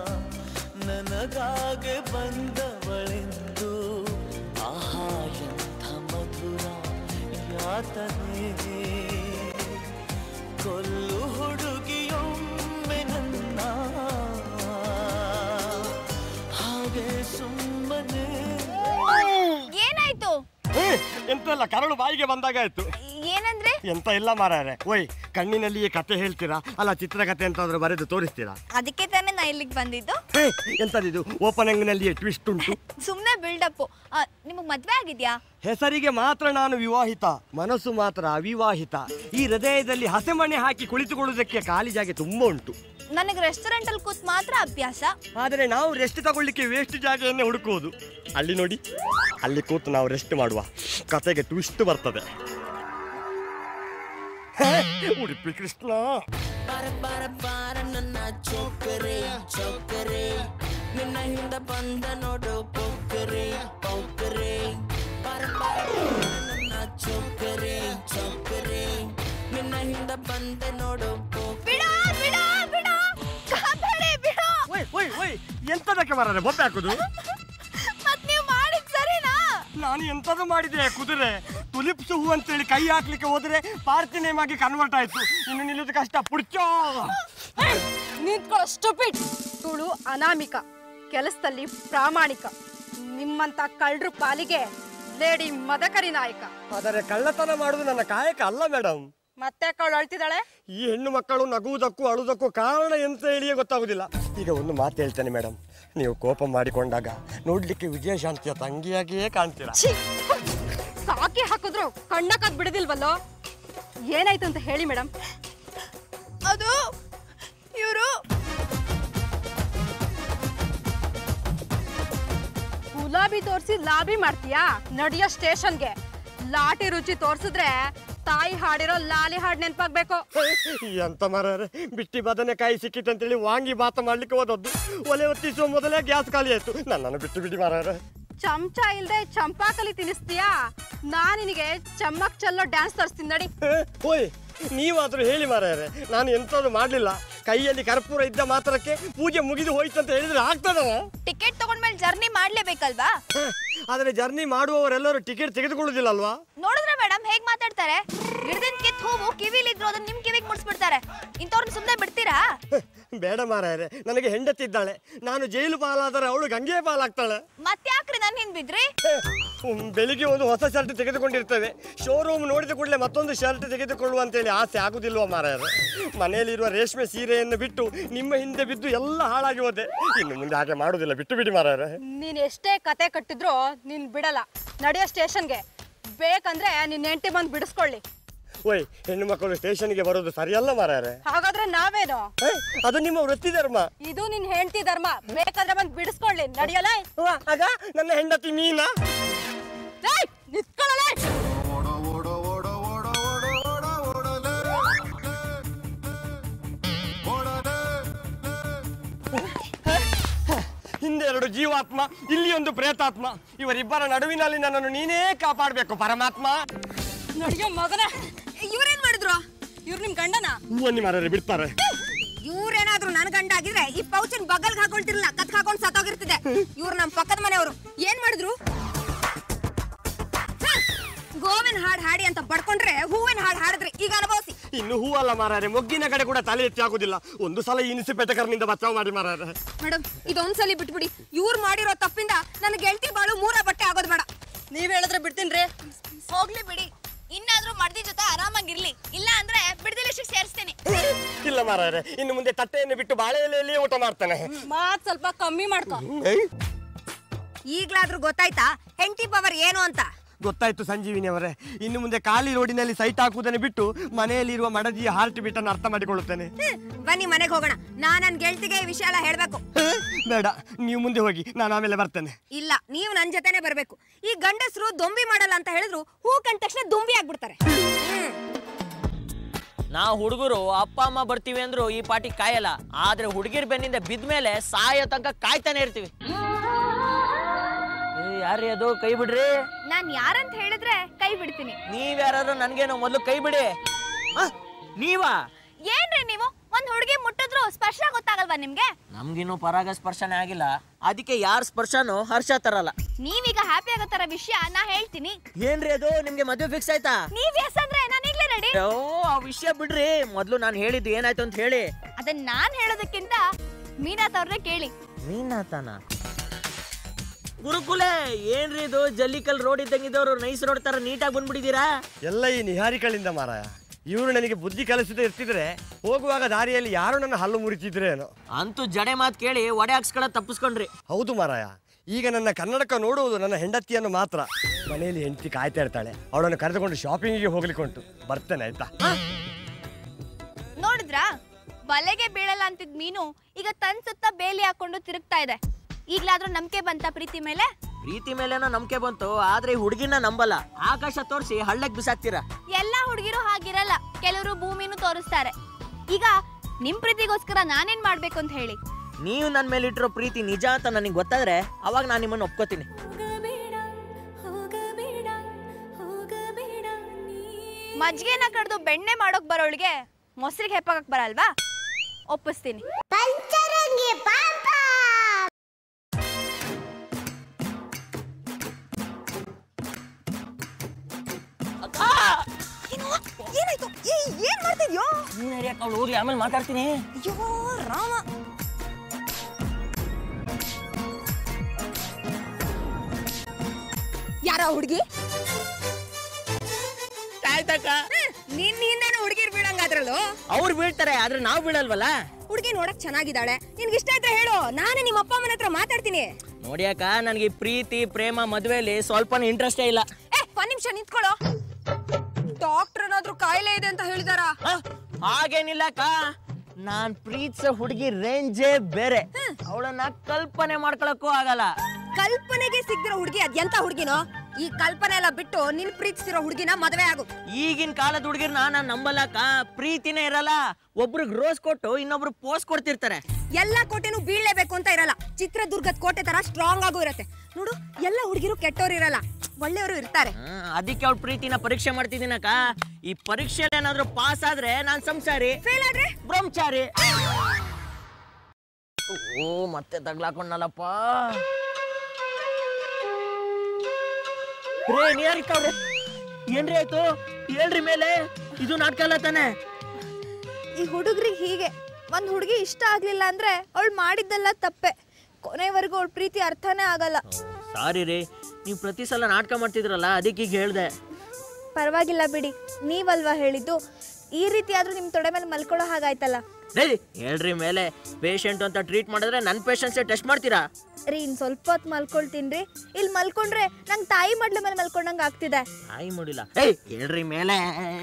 Speaker 6: ನನಗಾಗೆ ಬಂದವಳೆಂದು ಆಹಾ ಎಂಥ ಮಧುರ ಯಾತನೆ ಕೊಲ್ಲು ಹುಡುಗಿಯೊಮ್ಮೆ ನನ್ನ ಹಾಗೆ ಸುಮ್ಮನೆ
Speaker 3: ಏನಾಯ್ತು
Speaker 4: ಏ, ಎಂತ ಇಲ್ಲ ಕರಳು ಬಾಯಿಗೆ ಬಂದಾಗ ಆಯ್ತು
Speaker 3: ಏನಂದ್ರೆ
Speaker 4: ಎಂತ ಇಲ್ಲ ಮಾರಾಯರೆ ಓಯ್ ಕಣ್ಣಿನಲ್ಲಿಯೇ ಕತೆ ಹೇಳ್ತೀರಾ ಅಲ್ಲ ಚಿತ್ರಕಥೆ ಎಂತಾದ್ರೂ ಬರೆದು ತೋರಿಸ್ತೀರಾ
Speaker 3: ಅದಕ್ಕೆ ತಾನೇ ನಾ ಇಲ್ಲಿಗೆ ಬಂದಿದ್ದು
Speaker 4: ಹೇ ಎಂತದಿದು ಓಪನಿಂಗ್ ನಲ್ಲಿಯೇ ಟ್ವಿಸ್ಟ್ ಉಂಟು
Speaker 3: ಸುಮ್ನೆ ಬಿಲ್ಡಪ್ ನಿಮಗ್ ಮದ್ವೆ ಆಗಿದ್ಯಾ
Speaker 4: ಹೆಸರಿಗೆ ಮಾತ್ರ ನಾನು ವಿವಾಹಿತ ಮನಸ್ಸು ಮಾತ್ರ ಅವಿವಾಹಿತ ಈ ಹೃದಯದಲ್ಲಿ ಹಸೆಮಣೆ ಹಾಕಿ ಕುಳಿತುಕೊಳ್ಳುವುದಕ್ಕೆ ಖಾಲಿ ಜಾಗ ತುಂಬಾ ಉಂಟು
Speaker 3: ನನಗೆ ರೆಸ್ಟೋರೆಂಟ್ ಅಲ್ಲಿ ಕೂತ್ ಮಾತ್ರ ಅಭ್ಯಾಸ
Speaker 4: ಆದರೆ ನಾವು ರೆಸ್ಟ್ ತಗೊಳ್ಳಿಕ್ಕೆ ವೇಸ್ಟ್ ಜಾಗೆಯನ್ನೇ ಹುಡುಕುವುದು ಅಲ್ಲಿ ನೋಡಿ ಅಲ್ಲಿ ಕೂತು ನಾವು ರೆಸ್ಟ್ ಮಾಡುವ ಕತೆಗೆ ಟ್ವಿಸ್ಟ್ ಬರ್ತದೆ ಹೇ, ಉಡುಪಿ ಕೃಷ್ಣ
Speaker 6: ಬಾರ ಬಾರ ಬಾರ ನನ್ನ ಚೋಕರೆ ಚೋಕರೆ ನಿನ್ನ ಹಿಂದ ಬಂದ ನೋಡು ಪೋಕರೆ ಪೋಕರೆ ಬಾರ ಬಾರ ಬಾರ ನನ್ನ ಚೋಕರೆ ಚೋಕರೆ ನಿನ್ನ ಹಿಂದ ಬಂದೆ ನೋಡು ಪೋಕರೆ
Speaker 3: ಬಿಡ ಬಿಡ ಬಿಡ ಕಾಪಾಡಿ ಬಿಡ
Speaker 4: ಓಯ್ ಓಯ್ ಓಯ್ ಎಂತದಕ್ಕೆ ಮಾರಾರೆ ಬೊಬ್ಬೆ ಹಾಕುದು
Speaker 3: ಮತ್ ನೀವ್ ಮಾಡಿದ್ ಸರಿನಾ
Speaker 4: ನಾನು ಎಂತದು ಮಾಡಿದೆ ಕುದುರೆ ತುಲಿಪ್ಸ್ ಹೂ ಅಂತೇಳಿ ಕೈ ಹಾಕ್ಲಿಕ್ಕೆ ಹೋದ್ರೆ ಪಾರ್ಟಿ ನೇಮ್ ಆಗಿ ಕನ್ವರ್ಟ್ ಆಯ್ತು ಇನ್ನು ನಿಲ್ಲುದು ಕಷ್ಟ ಪುಡ್ಚೋ
Speaker 7: ನಿಂತ್ಕೊಳ್ಳೋ ಸ್ಟುಪಿಡ್ ತುಳು ಅನಾಮಿಕ ಕೆಲಸದಲ್ಲಿ ಪ್ರಾಮಾಣಿಕ ನಿಮ್ಮಂತ ಕಳ್ಳರು ಪಾಲಿಗೆ ಲೇಡಿ ಮದಕರಿ ನಾಯಕ
Speaker 4: ಆದರೆ ಕಳ್ಳತನ ಮಾಡುದು ನನ್ನ ಕಾಯಕ ಅಲ್ಲ ಮೇಡಮ್
Speaker 7: ಮತ್ತೆ ಅವಳು ಅಳ್ತಿದ್ದಾಳೆ
Speaker 4: ಈ ಹೆಣ್ಣು ಮಕ್ಕಳು ನಗುವುದಕ್ಕೂ ಅಳುವುದಕ್ಕೂ ಕಾರಣ ಎಂತ ಹೇಳಿಯೇ ಗೊತ್ತಾಗುದಿಲ್ಲ ಈಗ ಒಂದು ಮಾತು ಹೇಳ್ತೇನೆ ಮೇಡಮ್ ನೀವು ಕೋಪ ಮಾಡಿಕೊಂಡಾಗ ನೋಡ್ಲಿಕ್ಕೆ ವಿಜಯಶಾಂತಿಯ ತಂಗಿಯಾಗಿಯೇ ಕಾಣ್ತೀರಾ
Speaker 7: ಛೀ! ಸಾಕಿ ಹಾಕಿದ್ರು ಕಣ್ಣಕ್ಕದ್ ಬಿಡದಿಲ್ವಲ್ಲೋ ಏನಾಯ್ತು ಅಂತ ಹೇಳಿ ಮೇಡಮ್
Speaker 3: ಅದು ಇವರು
Speaker 7: ಗುಲಾಬಿ ತೋರಿಸಿ ಲಾಬಿ ಮಾಡ್ತೀಯಾ ನಡಿಯೋ ಸ್ಟೇಷನ್ಗೆ ಲಾಟಿ ರುಚಿ ತೋರ್ಸಿದ್ರೆ ತಾಯಿ ಹಾಡಿರೋ ಲಾಲಿ ಹಾಡ್ ನೆನ್ಪಾಗ್ಬೇಕು
Speaker 4: ಎಂತ ಮರರೆ ಬಿಟ್ಟಿ ಬದನೆಕಾಯಿ ಸಿಕ್ಕಿತಂತೇಳಿ ವಾಂಗಿ ಬಾತ ಮಾಡ್ಲಿಕ್ಕೆ ಹೋದದ್ದು ಒಲೆ ಹೊತ್ತಿಸುವ ಮೊದಲೇ ಗ್ಯಾಸ್ ಖಾಲಿ ಆಯ್ತು ನನ್ನನ್ನು ಬಿಟ್ಟು ಬಿಡಿ ಮರರೆ
Speaker 7: ಚಮಚ ಇಲ್ದೆ ಚಂಪಾಕಲಿ ತಿನ್ನಿಸ್ತೀಯಾ ನಾನ್ ನಿನಗೆ ಚಮ್ಮಕ್ ಚೆಲ್ಲೋ ಡ್ಯಾನ್ಸ್ ತೋರಿಸ್ತೀನಿ ನಡಿ
Speaker 4: ಓಯ್ ನೀವಾದ್ರೂ ಹೇಳಿ ಮಾರಾಯರೆ ನಾನು ಎಂಥದ್ದು ಮಾಡಲಿಲ್ಲ ಕೈಯಲ್ಲಿ ಕರ್ಪೂರ ಇದ್ದ ಮಾತ್ರಕ್ಕೆ ಪೂಜೆ ಮುಗಿದು ಹೋಯ್ತು ಅಂತ ಹೇಳಿದ್ರೆ ಆಗ್ತದ
Speaker 3: ಟಿಕೆಟ್ ತಗೊಂಡ್ಮೇಲೆ ಜರ್ನಿ ಮಾಡ್ಲೇಬೇಕಲ್ವಾ
Speaker 4: ಆದರೆ ಜರ್ನಿ ಮಾಡುವವರೆಲ್ಲರೂ ಟಿಕೆಟ್ ತೆಗೆದುಕೊಳ್ಳುವುದಿಲ್ಲ ಅಲ್ವಾ
Speaker 3: ನೋಡಿದ್ರೆ ಮೇಡಮ್ ಹೇಗ್ ಮಾತಾಡ್ತಾರೆ ಗಿಡದಿಂದ ಕಿತ್ ಹೂವು ಕಿವಿಲಿದ್ರು ಅದನ್ನ ನಿಮ್ ಕಿವಿಗೆ ಮುಡ್ಸ್ಬಿಡ್ತಾರೆ ಇಂಥವ್ರನ್ನ ಸುಮ್ಮನೆ ಬಿಡ್ತೀರಾ
Speaker 4: ಬೇಡ ಮಾರಾಯರೆ ನನಗೆ ಹೆಂಡತಿ ಇದ್ದಾಳೆ ನಾನು ಜೈಲು ಪಾಲಾದರೆ ಅವಳು ಗಂಗೆ ಪಾಲಾಗ್ತಾಳೆ
Speaker 3: ಮತ್ತ್ಯಾಕ್ರಿ ನನ್ ಹಿಂದ್ ಬಿದ್ರಿ
Speaker 4: ಹ್ಮ್, ಬೆಳಿಗ್ಗೆ ಒಂದು ಹೊಸ ಶರ್ಟ್ ತೆಗೆದುಕೊಂಡಿರ್ತೇವೆ ಶೋರೂಮ್ ನೋಡಿದ ಕೂಡಲೇ ಮತ್ತೊಂದು ಶರ್ಟ್ ತೆಗೆದುಕೊಳ್ಳುವ ಅಂತೇಳಿ ಆಸೆ ಆಗುದಿಲ್ವಾ ಮಾರಾಯರೆ ಮನೆಯಲ್ಲಿರುವ ರೇಷ್ಮೆ ಸೀರೆಯನ್ನು ಬಿಟ್ಟು ನಿಮ್ಮ ಹಿಂದೆ ಬಿದ್ದು ಎಲ್ಲ ಹಾಳಾಗಿ ಹೋದೆ ಇನ್ನು ಮುಂದೆ ಹಾಗೆ ಮಾಡುದಿಲ್ಲ ಬಿಟ್ಟು ಬಿಡಿ ಮಾರಾಯರೆ
Speaker 7: ನೀನ್ ಎಷ್ಟೇ ಕತೆ ಕಟ್ಟಿದ್ರು ನೀನ್ ಬಿಡಲ್ಲ ನಡಿಯೋ ಸ್ಟೇಷನ್ಗೆ ಬೇಕಂದ್ರೆ ನಿನ್ ಹೆಂಡತಿ ಬಂದು ಬಿಡಿಸ್ಕೊಳ್ಳಿ
Speaker 4: ಓಯ್ ಹೆಣ್ಣು ಮಕ್ಕಳು ಸ್ಟೇಷನ್ಗೆ ಬರೋದು ಸರಿಯಲ್ಲ ಮಾರಾಯರೆ
Speaker 7: ಹಾಗಾದ್ರೆ ನಾವೇನು
Speaker 4: ಏ, ಅದು ನಿಮ್ಮ ವೃತ್ತಿ ಧರ್ಮ
Speaker 7: ಇದು ನಿನ್ ಹೆಂಡತಿ ಧರ್ಮ ಬೇಕಾದ್ರೆ ಬಂದು ಬಿಡಿಸ್ಕೊಳ್ಳಿ ನಡಿಯಲ್ಲ
Speaker 4: ಅವ್ವ, ಆಗ ನನ್ನ ಹೆಂಡತಿ ಮೀನಾ
Speaker 7: ನಿತ್ಕೊಳ್ಳಲ್ಲ
Speaker 4: ಹಿಂದೆ ಎರಡು ಜೀವಾತ್ಮ ಇಲ್ಲಿ ಒಂದು ಪ್ರೇತಾತ್ಮ ಇವರಿಬ್ಬರ ನಡುವಿನಲ್ಲಿ ನನ್ನನ್ನು ನೀನೇ ಕಾಪಾಡಬೇಕು ಪರಮಾತ್ಮ
Speaker 7: ನಡಿಯೋ ಮಗನ
Speaker 5: ಇವ್ರೇನ್ ಮಾಡಿದ್ರು
Speaker 7: ಇವ್ರು ನಿಮ್ ಗಂಡನ
Speaker 4: ಬನ್ನಿ ಮಾರಾಯರೆ ಬಿಡ್ತಾರೆ
Speaker 5: ಇವ್ರೇನಾದ್ರೂ ನನ್ ಗಂಡ ಆಗಿದ್ರೆ ಈ ಪೌಚನ್ ಬಗಲ್ಗೆ ಹಾಕೊಳ್ತಿರ್ಲಿಲ್ಲ ಕತ್ ಹಾಕೊಂಡ್ ಸತ್ತೋಗಿರ್ತಿದೆ ಇವ್ರು ನಮ್ ಪಕ್ಕದ ಮನೆಯವರು ಏನ್ ಮಾಡಿದ್ರು ಹ! ಗೋವಿನ ಹಾಡ್ ಹಾಡಿ ಅಂತ ಬಡ್ಕೊಂಡ್ರೆ ಹೂವಿನ ಹಾಡ್ ಹಾಡಿದ್ರಿ ಈಗ ಅನುಭವಿಸಿ
Speaker 4: ಇನ್ನು ಹೂವಲ್ಲ ಮಾರಾಯರೆ ಮೊಗ್ಗಿನ ಕಡೆ ಕೂಡ ತಲೆ ಎತ್ತಿ ಆಗುದಿಲ್ಲ ಒಂದು ಸಲ ಈ ನಿಸಿಪೆಟಕರ್ನಿಂದ ಬಚಾವ್ ಮಾಡಿ ಮಾರಾಯರೆ
Speaker 5: ಮೇಡಮ್ ಇದೊಂದ್ಸಲಿ ಬಿಟ್ಬಿಡಿ ಇವ್ರು ಮಾಡಿರೋ ತಪ್ಪಿಂದ ನನ್ನ ಗೆಳತಿ ಬಾಳು ಮೂರ ಬಟ್ಟೆ ಆಗೋದ್ ಬೇಡ
Speaker 7: ನೀವ್ ಹೇಳಿದ್ರೆ ಬಿಡ್ತೀನ್ರಿ
Speaker 3: ಹೋಗ್ಲಿ ಬಿಡಿ ಇನ್ನಾದ್ರೂ ಮಡ್ದಿ ಜೊತೆ ಆರಾಮಾಗಿರ್ಲಿ ಇಲ್ಲ ಅಂದ್ರೆ ಬಿಡದಿಲ್ಲ ಸೇರಿಸ್ತೇನೆ
Speaker 4: ಇಲ್ಲ ಮಾರಾಯರೆ ಇನ್ನು ಮುಂದೆ ತಟ್ಟೆಯನ್ನು ಬಿಟ್ಟು ಬಾಳೆ ಎಲೆಯಲ್ಲಿ ಊಟ ಮಾಡ್ತಾನೆ
Speaker 7: ಮಾತ್ ಸ್ವಲ್ಪ ಕಮ್ಮಿ ಮಾಡ್ಕೊ
Speaker 4: ಏಯ್,
Speaker 5: ಈಗ್ಲಾದ್ರೂ ಗೊತ್ತಾಯ್ತಾ ಹೆಂಡತಿ ಪವರ್ ಏನು ಅಂತ
Speaker 4: ಗೊತ್ತಾಯ್ತು ಸಂಜೀವಿನಿ ಅವರೇ ಇನ್ನು ಮುಂದೆ ಖಾಲಿ ರೋಡಿನಲ್ಲಿ ಸೈಟ್ ಹಾಕುವುದನ್ನು ಬಿಟ್ಟು ಮನೆಯಲ್ಲಿರುವ ಮಡದಿಯ ಹಾರ್ಟ್ ಬೀಟ್ ಅನ್ನು ಅರ್ಥ ಮಾಡಿಕೊಳ್ಳುತ್ತೇನೆ
Speaker 5: ಹ್ಮ್, ಬನ್ನಿ ಮನೆಗೆ ಹೋಗೋಣ ನಾ ನನ್ ಗೆಳತಿಗೆ ಈ ವಿಷಯ ಎಲ್ಲ ಹೇಳ್ಬೇಕು
Speaker 4: ಏ, ಬೇಡ ನೀವು ಮುಂದೆ ಹೋಗಿ ನಾನು ಆಮೇಲೆ ಬರ್ತೇನೆ
Speaker 5: ಇಲ್ಲ ನೀವು ನನ್ ಜೊತೆನೆ ಬರ್ಬೇಕು ಈ ಗಂಡಸರು ದೊಂಬಿ ಮಾಡಲ್ಲ ಅಂತ ಹೇಳಿದ್ರು ಹೂ ಕಂಡ ತಕ್ಷಣ ದುಂಬಿ ಆಗ್ಬಿಡ್ತಾರೆ ಹ್ಮ್.
Speaker 1: ನಾವು ಹುಡುಗರು ಅಪ್ಪ ಅಮ್ಮ ಬರ್ತೀವಿ ಅಂದ್ರು ಈ ಪಾಟಿ ಕಾಯಲ್ಲ ಆದ್ರೆ ಹುಡುಗಿರ್ ಬೆನ್ನಿಂದ ಬಿದ್ಮೇಲೆ ಸಾಯೋ ತನಕ ಕಾಯ್ತಾನೆ ಇರ್ತೀವಿ ಏ, ಯಾರ್ರೀ ಅದು ಕೈ ಬಿಡ್ರಿ
Speaker 3: ನಾನ್ ಯಾರಂತ ಹೇಳಿದ್ರೆ ಕೈ ಬಿಡ್ತೀನಿ
Speaker 1: ನೀವ್ ಯಾರಾದ್ರೂ ನನ್ಗೇನು ಮೊದ್ಲು ಕೈ ಬಿಡಿ ಆ, ನೀವಾ
Speaker 3: ಏನ್ರಿ ನೀವು ಒಂದ್ ಹುಡುಗಿ ಮುಟ್ಟಿದ್ರು ಸ್ಪರ್ಶ ಗೊತ್ತಾಗಲ್ವಾ ನಿಮ್ಗೆ
Speaker 1: ನಮ್ಗಿನ್ನು ಪರಾಗ ಸ್ಪರ್ಶನೇ ಆಗಿಲ್ಲ ಅದಕ್ಕೆ ಯಾರ ಸ್ಪರ್ಶನೂ ಹರ್ಷ ತರಲ್ಲ
Speaker 3: ನೀವೀಗ ಹ್ಯಾಪಿ ಆಗೋ ತರ ವಿಷಯ ನಾ ಹೇಳ್ತೀನಿ
Speaker 1: ಏನ್ರಿ ಅದು ನಿಮ್ಗೆ ಮದ್ವೆ ಫಿಕ್ಸ್ ಆಯ್ತಾ
Speaker 3: ನೀವ್ ಎಸ್ ಅಂದ್ರೆ ನಾನು ಈಗ್ಲೇ ರೆಡಿ
Speaker 1: ಓ ಆ ವಿಷಯ ಬಿಡ್ರಿ ಮೊದ್ಲು ನಾನು ಹೇಳಿದ್ದು ಏನಾಯ್ತು ಅಂತ ಹೇಳಿ
Speaker 3: ಅದನ್ನ ನಾನ್ ಹೇಳೋದಕ್ಕಿಂತ ಮೀನಾತ್ ಅವ್ರನ್ನೇ ಕೇಳಿ
Speaker 1: ಮೀನಾತನ ಗುರುಕುಲೆ ಏನ್ರಿ ಇದು ಜಲ್ಲಿಕಲ್ ರೋಡ್ ಇದ್ದಂಗಿದ್ದವ್ರು ನೈಸ್ ರೋಡ್ ತರ ನೀಟಾಗಿ ಬಂದ್ಬಿಟ್ಟಿದ್ದೀರಾ
Speaker 4: ಎಲ್ಲ ಈ ನಿಹಾರಿಗಳಿಂದ ಮಾರಾಯ ಇವರು ನನಗೆ ಬುದ್ಧಿ ಕಲಿಸದೆ ಇರ್ತಿದ್ರೆ ಹೋಗುವಾಗ ದಾರಿಯಲ್ಲಿ ಯಾರು ನನ್ನ ಹಲ್ಲು ಮುರಿತಿದ್ರೆ ಏನೋ
Speaker 1: ಅಂತೂ ಜಡೆ ಮಾತು ಕೇಳಿ ಒಡೆ ಹಾಕ್ಸ್ಕೊಳ ತಪ್ಪಿಸ್ಕೊಂಡ್ರಿ
Speaker 4: ಹೌದು ಮಾರಾಯ ಈಗ ನನ್ನ ಕನ್ನಡಕ ನೋಡುವುದು ನನ್ನ ಹೆಂಡತಿಯನ್ನು ಮಾತ್ರ ಮನೆಯಲ್ಲಿ ಹೆಂಡತಿ ಕಾಯ್ತಾ ಇರ್ತಾಳೆ ಅವಳನ್ನು ಕರೆದುಕೊಂಡು ಶಾಪಿಂಗಿಗೆ ಹೋಗ್ಲಿಕ್ಕೆ ಉಂಟು ಬರ್ತೇನೆ ಆಯ್ತಾ
Speaker 3: ನೋಡಿದ್ರಾ ಬಲೆಗೆ ಬೀಳಲ್ಲ ಅಂತಿದ್ ಮೀನು ಈಗ ತನ್ ಸುತ್ತ ಬೇಲಿ ಹಾಕೊಂಡು ತಿರುಗ್ತಾ ಇದೆ ಈಗ್ಲಾದ್ರೂ ನಂಬಿಕೆ ಬಂತ ಪ್ರೀತಿ ಮೇಲೆ
Speaker 1: ಪ್ರೀತಿ ಮೇಲೇನೋ ನಂಬಿಕೆ ಬಂತು ಆದ್ರೆ ಈ ಹುಡುಗಿನ ನಂಬಲ್ಲ ಆಕಾಶ ತೋರಿಸಿ ಹಳ್ಳಕ್ ಬಿಸಾಕ್ತೀರಾ
Speaker 3: ಎಲ್ಲಾ ಹುಡುಗಿರು ಹಾಗಿರಲ್ಲ ಕೆಲವರು ಭೂಮಿನೂ ತೋರಿಸ್ತಾರೆ ಈಗ ನಿಮ್ ಪ್ರೀತಿಗೋಸ್ಕರ ನಾನೇನ್ ಮಾಡ್ಬೇಕು ಅಂತ ಹೇಳಿ
Speaker 1: ನೀವು ನನ್ನ ಮೇಲೆ ಇಟ್ಟಿರೋ ಪ್ರೀತಿ ನಿಜ ಅಂತ ನನಗೆ ಗೊತ್ತಾದ್ರೆ ಅವಾಗ ನಾನು ನಿಮ್ಮನ್ನು ಒಪ್ಕೋತೀನಿ
Speaker 3: ಮಜ್ಗೆನ ಕಡ್ದು ಬೆಣ್ಣೆ ಮಾಡೋಕ್ ಬರೋಳಿಗೆ ಮೊಸರಿಗೆ ಹೆಪ್ಪಕ್ ಬರಲ್ವಾ ಒಪ್ಪಿಸ್ತೀನಿ
Speaker 5: ಏನಾಯ್ತು ಏ, ಏನ್ ಮಾಡ್ತಿದ್ಯೋ
Speaker 1: ಅವಳು ಹೋಗ್ಲಿ ಆಮೇಲೆ ಮಾತಾಡ್ತೀನಿ
Speaker 5: ಅಯ್ಯೋ ರಾಮ ಯಾರ ಹುಡುಗಿ
Speaker 1: ಆಯ್ತಕ್ಕ
Speaker 5: ನಿನ್ನ ಹಿಂದೆನೂ ಹುಡುಗಿ ಅದ್ರಲ್ಲೂ
Speaker 1: ಅವ್ರು ಬೀಳ್ತಾರೆ ಆದ್ರೆ ನಾವು ಬೀಳಲ್ವಲ್ಲ
Speaker 5: ಹುಡುಗಿ ನೋಡಕ್ ಚೆನ್ನಾಗಿದ್ದಾಳೆ ನಿನ್ಗೆ ಇಷ್ಟ ಆಯ್ತಾ ಹೇಳು ನಾನೇ ನಿಮ್ಮ ಅಪ್ಪ ಅಮ್ಮನ ಹತ್ರ ಮಾತಾಡ್ತೀನಿ
Speaker 1: ನೋಡಿಯಾಕ ನನಗೆ ಪ್ರೀತಿ ಪ್ರೇಮ ಮದುವೆಲಿ ಸ್ವಲ್ಪನೂ ಇಂಟ್ರೆಸ್ಟೇ ಇಲ್ಲ
Speaker 5: ಏ ಒಂದ್ ನಿಮಿಷ ನಿಂತ್ಕೊಳ್ಳೋ ಡಾಕ್ಟರ್ ಏನಾದ್ರೂ ಕಾಯಿಲೆ ಇದೆ ಅಂತ ಹೇಳಿದಾರ
Speaker 1: ಹ? ಹಾಗೇನಿಲ್ಲಕ್ಕ ನಾನ್ ಪ್ರೀತಿಸೋ ಹುಡುಗಿ ರೇಂಜೇ ಬೇರೆ ಅವಳನ್ನ ಕಲ್ಪನೆ ಮಾಡ್ಕೊಳಕ್ಕೂ ಆಗಲ್ಲ
Speaker 5: ಕಲ್ಪನೆಗೆ ಸಿಗ್ದಿರೋ ಹುಡುಗಿ ಅದ್ಯಂತ ಹುಡುಗಿನೋ ಈ ಕಲ್ಪನೆ ಎಲ್ಲ ಬಿಟ್ಟು ನಿನ್ ಪ್ರೀತಿಸಿರೋ ಹುಡುಗಿನ ಮದ್ವೆ ಆಗು
Speaker 1: ಈಗಿನ ಕಾಲದ ಹುಡುಗಿರ್ನ ನಾನ್ ನಂಬಲ್ಲಕ್ಕ ಪ್ರೀತಿನೇ ಇರಲ್ಲ ಒಬ್ರಿಗೆ ರೋಸ್ ಕೊಟ್ಟು ಇನ್ನೊಬ್ರು ಪೋಸ್ ಕೊಡ್ತಿರ್ತಾರೆ
Speaker 5: ಎಲ್ಲಾ ಕೋಟೆನೂ ಬೀಳ್ಲೇಬೇಕು ಅಂತ ಇರಲ್ಲ ಚಿತ್ರದುರ್ಗದ ಕೋಟೆ ತರ ಸ್ಟ್ರಾಂಗ್ ಆಗು ಇರತ್ತೆ ನೋಡು ಎಲ್ಲ ಹುಡುಗಿರು ಕೆಟ್ಟೋರು ಇರಲ್ಲ ಒಳ್ಳೆಯವರು ಇರ್ತಾರೆ
Speaker 1: ಹ್ಮ್, ಅದಕ್ಕೆ ಅವಳ ಪ್ರೀತಿನ ಪರೀಕ್ಷೆ ಮಾಡ್ತಿದ್ದೀನಕ್ಕ ಈ ಪರೀಕ್ಷೆಯಲ್ಲಿ ಏನಾದ್ರೂ ಪಾಸ್ ಆದ್ರೆ ನಾನ್ ಸಂಸಾರಿ
Speaker 5: ಫೇಲ್ ಆದ್ರೆ
Speaker 1: ಬ್ರಹ್ಮಚಾರಿ ಓ ಮತ್ತೆ ತಗ್ಲಾಕೊಂಡಲ್ಲಪ್ಪ ರೇ ನೀರಿಕ್ಕವ್ರೆ ಏನ್ರಿ ಆಯ್ತು ಹೇಳ್ರಿ ಮೇಲೆ ಇದು ನಾಟಕ ಅಲ್ಲ ತಾನೆ
Speaker 3: ಈ ಹುಡುಗ್ರಿಗೆ ಹೀಗೆ ಒಂದು ಹುಡುಗಿ ಇಷ್ಟ ಆಗ್ಲಿಲ್ಲ ಅಂದ್ರೆ ಅವಳು ಮಾಡಿದ್ದೆಲ್ಲ ತಪ್ಪೆ ಕೊನೆವರೆಗೂ ಅವಳ ಪ್ರೀತಿ ಅರ್ಥನೇ ಆಗಲ್ಲ
Speaker 1: ಸಾರಿ ರೀ ನೀವು ಪ್ರತಿ ಸಲ ನಾಟಕ ಮಾಡ್ತಿದ್ರಲ್ಲ ಅದಕ್ಕೆ ಈಗ ಹೇಳ್ದೆ
Speaker 3: ಪರವಾಗಿಲ್ಲ ಬಿಡಿ ನೀವಲ್ವಾ ಹೇಳಿದ್ದು ಈ ರೀತಿ ಆದ್ರೂ ನಿಮ್ಮ ತೊಡೆ ಮೇಲೆ ಮಲ್ಕೊಳ್ಳೋ ಹಾಗಾಯ್ತಲ್ಲ
Speaker 1: ರೇ ಹೇಳ್ರಿ ಮೇಲೆ ಪೇಷಂಟ್ ಅಂತ ಟ್ರೀಟ್ ಮಾಡಿದ್ರೆ ನನ್ನ ಪೇಷಂಟ್ಸೇ ಟೆಸ್ಟ್ ಮಾಡ್ತೀರಾ
Speaker 3: ರೀ ಇನ್ ಸ್ವಲ್ಪ ಹೊತ್ತು ಮಲ್ಕೊಳ್ತೀನಿ ರೀ ಇಲ್ಲಿ ಮಲ್ಕೊಂಡ್ರೆ ನಂಗೆ ತಾಯಿ ಮಡ್ಲ ಮೇಲೆ ಮಲ್ಕೊಂಡಂಗೆ ಆಗ್ತಿದೆ
Speaker 1: ಆಯ್ ಮಾಡಿಲ್ಲ ಏಯ್ ಹೇಳ್ರಿ ಮೇಲೆ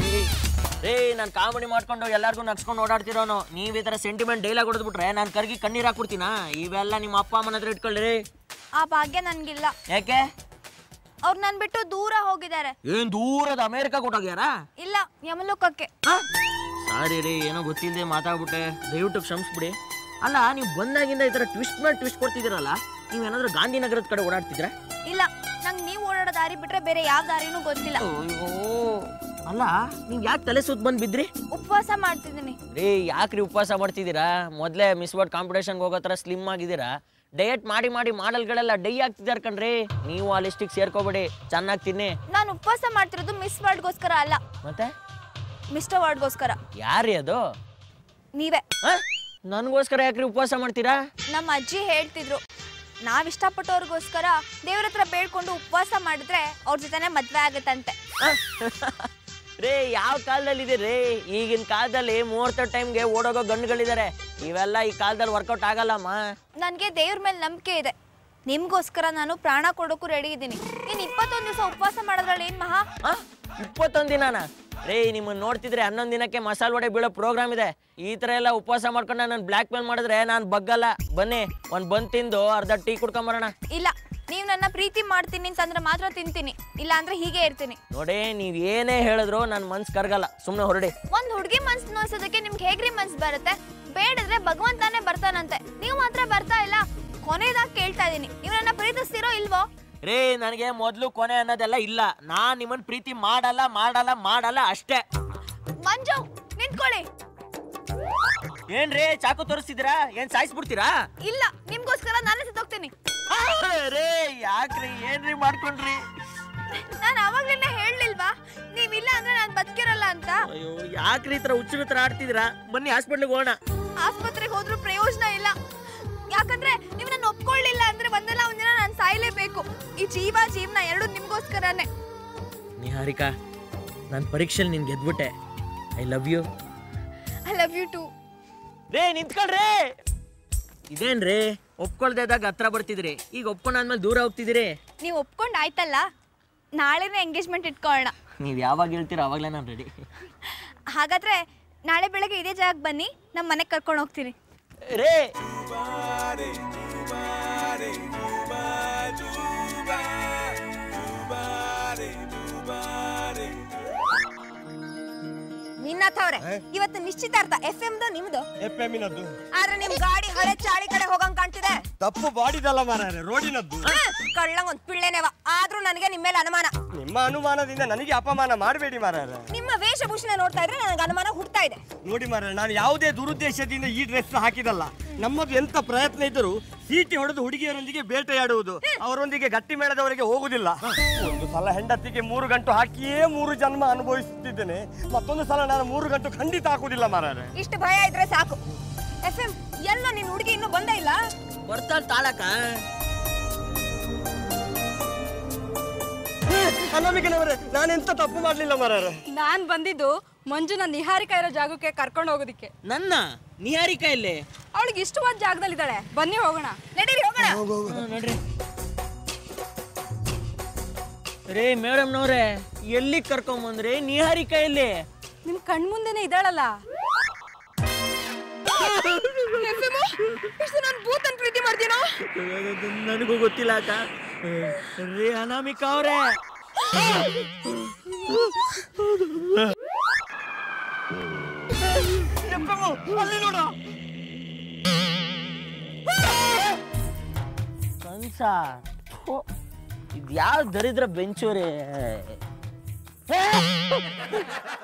Speaker 1: ಏ ನಾನು ಕಾಮಿಡಿ ಮಾಡ್ಕೊಂಡು ಎಲ್ಲಾರ್ಗು ನಗ್ಸ್ಕೊಂಡು ಓಡಾಡ್ತಿರೋನು ನೀವು ಈ ಥರ ಸೆಂಟಿಮೆಂಟ್ ಡೈಲಾಗ್ ಹೊಡೆದ್ಬಿಟ್ರೆ ನಾನು ಕರ್ಗಿ ಕಣ್ಣೀರು ಹಾಕ್ಬಿಡ್ತೀನಾ ಇವೆಲ್ಲ ನಿಮ್ಮ ಅಪ್ಪ ಅಮ್ಮನ ಹತ್ರ ಇಟ್ಕೊಳ್ಳ್ರಿ
Speaker 3: ಆ ಭಾಗ್ಯ ನನಗಿಲ್ಲ
Speaker 1: ಯಾಕೆ
Speaker 3: ಅವ್ರು ನನ್ನ ಬಿಟ್ಟು ದೂರ ಹೋಗಿದ್ದಾರೆ
Speaker 1: ಏನ್ ದೂರದ ಅಮೇರಿಕಾ ಕೊಟ್ಟೋಗ್ಯಾರ
Speaker 3: ಇಲ್ಲ ಯಮಲೋಕಕ್ಕೆ
Speaker 1: ಸಾರಿ ರೀ ಏನೋ ಗೊತ್ತಿಲ್ಲದೆ ಮಾತಾಡ್ಬಿಟ್ಟೆ ದಯವಿಟ್ಟು ಕ್ಷಮಿಸ್ಬಿಡಿ ಅಲ್ಲ ನೀವು ಬಂದಾಗಿಂದ ಈ ಥರ ಟ್ವಿಸ್ಟ್ ಮೇಲೆ ಟ್ವಿಸ್ಟ್ ಕೊಡ್ತಿದ್ದೀರಲ್ಲ ನೀವೇನಾದ್ರೂ ಗಾಂಧಿನಗರದ ಕಡೆ ಓಡಾಡ್ತಿದ್ರಾ
Speaker 3: ಇಲ್ಲ ನಂಗೆ ನೀವು ಓಡಾಡೋ ದಾರಿ ಬಿಟ್ರೆ ಬೇರೆ ಯಾವ ದಾರಿನೂ ಗೊತ್ತಿಲ್ಲ
Speaker 1: ಅಯ್ಯೋ ಅಲ್ಲ ನೀವು ಯಾಕೆ ತಲೆ ಸುತ್ತ ಬಂದು ಬಿದ್ರಿ
Speaker 3: ಉಪವಾಸ ಮಾಡ್ತಿದ್ದೀನಿ
Speaker 1: ರೀ ಯಾಕ್ರಿ ಉಪವಾಸ ಮಾಡ್ತಿದ್ದೀರಾ ಮೊದಲೇ ಮಿಸ್ ವರ್ಲ್ಡ್ ಕಾಂಪಿಟೇಷನ್ಗೆ ಹೋಗೋ ಥರ ಸ್ಲಿಮ್ ಆಗಿದ್ದೀರಾ ಡಯಟ್ ಮಾಡಿ ಮಾಡಿ ಮಾಡಲ್ಗಳೆಲ್ಲ ಡೈ ಆಗ್ತಿದ್ದಾರೆ ಕಣ್ರಿ ನೀವು ಆ ಲಿಸ್ಟಿಗೆ ಸೇರ್ಕೋಬೇಡಿ ಚೆನ್ನಾಗಿ ತಿನ್ನಿ
Speaker 3: ನಾನು ಉಪವಾಸ ಮಾಡ್ತಿರೋದು ಮಿಸ್ ವರ್ಡ್ಗೋಸ್ಕರ ಅಲ್ಲ
Speaker 1: ಮತ್ತೆ
Speaker 3: ಮಿಸ್ಟರ್ ವರ್ಡ್ಗೋಸ್ಕರ
Speaker 1: ಯಾರ್ರೀ ಅದು
Speaker 3: ನೀವೇ
Speaker 1: ಆ? ನನಗೋಸ್ಕರ ಯಾಕ್ರಿ ಉಪವಾಸ ಮಾಡ್ತೀರಾ
Speaker 3: ನಮ್ಮ ಅಜ್ಜಿ ಹೇಳ್ತಿದ್ರು ನಾವ್ ಇಷ್ಟಪಟ್ಟವ್ರಿಗೋಸ್ಕರ ದೇವ್ರ ಹತ್ರ ಬೇಡ್ಕೊಂಡು ಉಪವಾಸ ಮಾಡಿದ್ರೆ ಅವ್ರ ಜೊತೆನೆ ಮದ್ವೆ ಆಗತ್ತಂತೆ
Speaker 1: ಆ? ರೇ ಯಾವ ಕಾಲದಲ್ಲಿ ಇದೀರಿ ಈಗಿನ ಕಾಲದಲ್ಲಿ ಮುಹೂರ್ತ ಟೈಮ್ಗೆ ಓಡೋಗೋ ಗಂಡುಗಳಿದ್ದಾರೆ ಇವೆಲ್ಲ ಈ ಕಾಲದಲ್ಲಿ ವರ್ಕೌಟ್ ಆಗಲ್ಲಮ್ಮ
Speaker 3: ನನಗೆ ದೇವ್ರ ಮೇಲೆ ನಂಬಿಕೆ ಇದೆ ನಿಮ್ಗೋಸ್ಕರ ನಾನು ಪ್ರಾಣ ಕೊಡೋಕ್ಕೂ ರೆಡಿ ಇದ್ದೀನಿ ನೀನು ಇಪ್ಪತ್ತೊಂದು ದಿವಸ ಉಪವಾಸ ಮಾಡೋದ್ರಲ್ಲಿ ಏನು ಮಹಾ
Speaker 1: ಆ? ಇಪ್ಪತ್ತೊಂದು ದಿನಾನ ರೇ ನಿಮ್ಮನ್ನ ನೋಡ್ತಿದ್ರೆ ಹನ್ನೊಂದು ದಿನಕ್ಕೆ ಮಸಾಲೆ ವಡೆ ಬೀಳೋ ಪ್ರೋಗ್ರಾಮ್ ಇದೆ ಈ ಥರ ಎಲ್ಲ ಉಪವಾಸ ಮಾಡ್ಕೊಂಡು ನಾನು ಬ್ಲ್ಯಾಕ್ ಮೇಲ್ ಮಾಡಿದ್ರೆ ನಾನು ಬಗ್ಗಲ್ಲ ಬನ್ನಿ ಒಂದು ಬಂದ್ ತಿಂದು ಅರ್ಧ ಟೀ ಕುಡ್ಕೊಂಬರೋಣ
Speaker 3: ಇಲ್ಲ ನೀವು ನನ್ನ ಪ್ರೀತಿ ಮಾಡ್ತೀನಿ ಅಂತಂದ್ರೆ ಮಾತ್ರ ತಿಂತೀನಿ ಇಲ್ಲ ಅಂದ್ರೆ ಹೀಗೆ ಇರ್ತೀನಿ
Speaker 1: ನೋಡಿ ನೀವು ಏನೇ ಹೇಳಿದ್ರು ನನ್ನ ಮನ್ಸು ಕರ್ಗಲ್ಲ ಸುಮ್ಮನೆ ಹೊರಡಿ
Speaker 3: ಒಂದ್ ಹುಡುಗಿ ಮನ್ಸ್ ನೋಯಿಸೋದಕ್ಕೆ ನಿಮ್ಗೆ ಹೇಗ್ರಿ ಮನ್ಸ್ ಬರುತ್ತೆ ಬೇಡಿದ್ರೆ ಭಗವಂತನೇ ಬರ್ತಾನಂತೆ ನೀವು ಮಾತ್ರ ಬರ್ತಾ ಇಲ್ಲ ಕೊನೆದಾಗಿ ಕೇಳ್ತಾ ಇದೀನಿ ನೀವು ನನ್ನ ಪ್ರೀತಿಸ್ತಿರೋ ಇಲ್ವೋ
Speaker 1: ರೇ ನನಗೆ ಮೊದಲು ಕೊನೆ ಅನ್ನೋದೆಲ್ಲ ಇಲ್ಲ ನಾನು ನಿಮ್ಮನ್ನ ಪ್ರೀತಿ ಮಾಡಲ್ಲ ಮಾಡಲ್ಲ ಮಾಡಲ್ಲ ಅಷ್ಟೇ
Speaker 3: ಮಂಜು ನಿಂತ್ಕೊಳ್ಳಿ
Speaker 1: ಏನ್ರೇ ಚಾಕು ತೋರಿಸ್ತಿದ್ದೀರಾ ಏನ್ ಸಾಯಿಸ್ಬಿಡ್ತೀರಾ
Speaker 3: ಇಲ್ಲ ನಿಮ್ಗೋಸ್ಕರ ನಾನೇ ಸತ್ತೋಗ್ತೀನಿ
Speaker 1: ಆ, ರೇ ಯಾಕ್ರಿ ಏನ್ರಿ ಮಾಡ್ಕೊಂಡ್ರಿ
Speaker 3: ನಾನು ಅವಾಗ್ಲೇನೆ ಹೇಳಲಿಲ್ವಾ ನೀವಿಲ್ಲ ಅಂದ್ರೆ ನಾನು ಬದುಕಿರಲ್ಲ ಅಂತ
Speaker 1: ಅಯ್ಯೋ ಯಾಕ್ರಿ ಈ ಥರ ಹುಚ್ಚರ ಥರ ಆಡ್ತಿದ್ದೀರಾ ಬನ್ನಿ ಹಾಸ್ಪಿಟ್ಲಿಗೆ ಹೋಗೋಣ
Speaker 3: ಆಸ್ಪತ್ರೆಗೆ ಹೋದ್ರೂ ಪ್ರಯೋಜನ ಇಲ್ಲ ಯಾಕಂದ್ರೆ ನೀವು ನನ್ನ ಒಪ್ಕೊಳ್ಳಿಲ್ಲ ಅಂದ್ರೆ ಒಂದಲ್ಲ ಒಂದಿನ ನಾನು ಸಾಯ್ಲೇಬೇಕು ಈ ಜೀವ ಜೀವನ ಎರಡು ನಿಮ್ಗೋಸ್ಕರನೇ
Speaker 1: ನಿಹಾರಿಕಾ ನಾನು ಪರೀಕ್ಷೆಲಿ ನಿನ್ ಗೆದ್ಬಿಟ್ಟೆ I love you
Speaker 3: I love you too
Speaker 1: ರೇ ನಿಂತ್ಕೊಳ್ರಿ ಇದೇನ್ರಿ ಒಪ್ಕೊಳ್ದೇದಾಗ ಹತ್ರ ಬರ್ತಿದ್ರಿ ಈಗ ಒಪ್ಕೊಂಡಾದ್ಮೇಲೆ ದೂರ ಹೋಗ್ತಿದ್ದೀರಿ
Speaker 3: ನೀವು ಒಪ್ಕೊಂಡು ಆಯ್ತಲ್ಲ ನಾಳೆನೇ ಎಂಗೇಜ್ಮೆಂಟ್ ಇಟ್ಕೊಳ್ಳೋಣ
Speaker 1: ನೀವು ಯಾವಾಗ ಹೇಳ್ತೀರೋ ಅವಾಗಲೇ ನಾನು ರೆಡಿ
Speaker 3: ಹಾಗಾದ್ರೆ ನಾಳೆ ಬೆಳಗ್ಗೆ ಇದೇ ಜಾಗಕ್ಕೆ ಬನ್ನಿ ನಮ್ಮ ಮನೆಗೆ ಕರ್ಕೊಂಡು ಹೋಗ್ತೀನಿ
Speaker 1: ರೇ
Speaker 5: ನಿನ್ನತ್ತವ್ರೆ ಇವತ್ತು ನಿಶ್ಚಿತಾರ್ಥ ಎಫ್ ಎಮ್ದು ನಿಮ್ದು
Speaker 4: ಎಫ್ ಎಮ್ಮಿನದ್ದು
Speaker 5: ಆದ್ರೆ ನಿಮ್ ಗಾಡಿ ಹಳೆ ಚಾಳಿ ಕಡೆ ಹೋಗಂಗ್ ಕಾಣ್ತಿದೆ
Speaker 4: ತಪ್ಪು ಬಾಡಿದಲ್ಲ ಮಾರಾಯ ರೋಡಿನದ್ದು
Speaker 5: ಕಳ್ಳಂಗ್ ಒಂದ್ ಪಿಳ್ಳೆನೆವ ಆದ್ರೂ ನನಗೆ ನಿಮ್ ಮೇಲೆ ಅನುಮಾನ
Speaker 4: ನಿಮ್ಮ ಅನುಮಾನದಿಂದ ನನಗೆ ಅಪಮಾನ ಮಾಡಬೇಡಿ ಮಾರಾಯ
Speaker 5: ನಿಮ್ಮ ವೇಷಭೂಷಣ ನೋಡ್ತಾ ಇದ್ರೆ ನನಗೆ ಅನುಮಾನ ಹುಡ್ತಾ ಇದೆ
Speaker 4: ನೋಡಿ ಮಾರಾಯ ನಾನು ಯಾವುದೇ ದುರುದ್ದೇಶದಿಂದ ಈ ಡ್ರೆಸ್ ಹಾಕಿದಲ್ಲ ನಮ್ಮದು ಎಂತ ಪ್ರಯತ್ನ ಇದ್ದರೂ ಸೀಟಿ ಹೊಡೆದು ಹುಡುಗಿಯರೊಂದಿಗೆ ಬೇಟೆಯಾಡುವುದು ಅವರೊಂದಿಗೆ ಗಟ್ಟಿ ಮೇಳದವರೆಗೆ ಹೋಗುದಿಲ್ಲ ಒಂದು ಸಲ ಹೆಂಡತಿಗೆ ಮೂರು ಗಂಟು ಹಾಕಿಯೇ ಮೂರು ಜನ್ಮ ಅನುಭವಿಸುತ್ತಿದ್ದೇನೆ ಮತ್ತೊಂದು ಸಲ ನಾನು ಮೂರು ಗಂಟು ಖಂಡಿತ ಹಾಕುವುದಿಲ್ಲ ಮಾರಾಯ
Speaker 5: ಇಷ್ಟು ಭಯ ಇದ್ರೆ ಸಾಕು ಎಫ್ ಎಂ ಎಲ್ಲ ನಿನ್ ಹುಡುಗಿ ಇನ್ನೂ ಬಂದೇ ಇಲ್ಲ
Speaker 1: ಬರ್ತಾಳ ತಾಳಕ
Speaker 4: ಅನಾಮಿಕನವರೇ ನಾನೆಂತ ತಪ್ಪು ಮಾಡಲಿಲ್ಲ ಮಾರಾಯ
Speaker 7: ನಾನ್ ಬಂದಿದ್ದು ಮಂಜುನ ನಿಹಾರಿಕಾ ಇರೋ ಜಾಗಕ್ಕೆ ಕರ್ಕೊಂಡು ಹೋಗೋದಿಕ್ಕೆ
Speaker 1: ನನ್ನ ನಿಹಾರಿಕಾ ಇಲ್ಲಿ
Speaker 7: ಅವಳಿಗೆ ಇಷ್ಟವಾದ ಜಾಗದಲ್ಲಿದ್ದಾಳೆ ಬನ್ನಿ ಹೋಗೋಣ
Speaker 3: ನಡೀರಿ ಹೋಗೋಣ
Speaker 1: ಹಾ, ನೋಡ್ರಿ ರೇ ಮೇಡಮ್ನವ್ರೆ ಎಲ್ಲಿ ಕರ್ಕೊಂಬಂದ್ರಿ ನಿಹಾರಿಕಾ ಇಲ್ಲಿ
Speaker 7: ನಿಮ್ ಕಣ್ ಮುಂದೆನೆ ಇದ್ದಾಳಲ್ಲ
Speaker 5: ಇಷ್ಟು ನಾನು ಭೂತನ್ ಪ್ರೀತಿ ಮಾಡ್ತೀನೋ
Speaker 1: ನನಗೂ ಗೊತ್ತಿಲ್ಲ ಅಕ್ಕ ರೇ ಅನಾಮಿಕಾ ಅವ್ರೆ
Speaker 4: ಅಲ್ಲಿ ನೋಡು
Speaker 1: ಕನ್ಸ ಇದು ಯಾವ ದರಿದ್ರ ಬೆಂಚೂರಿ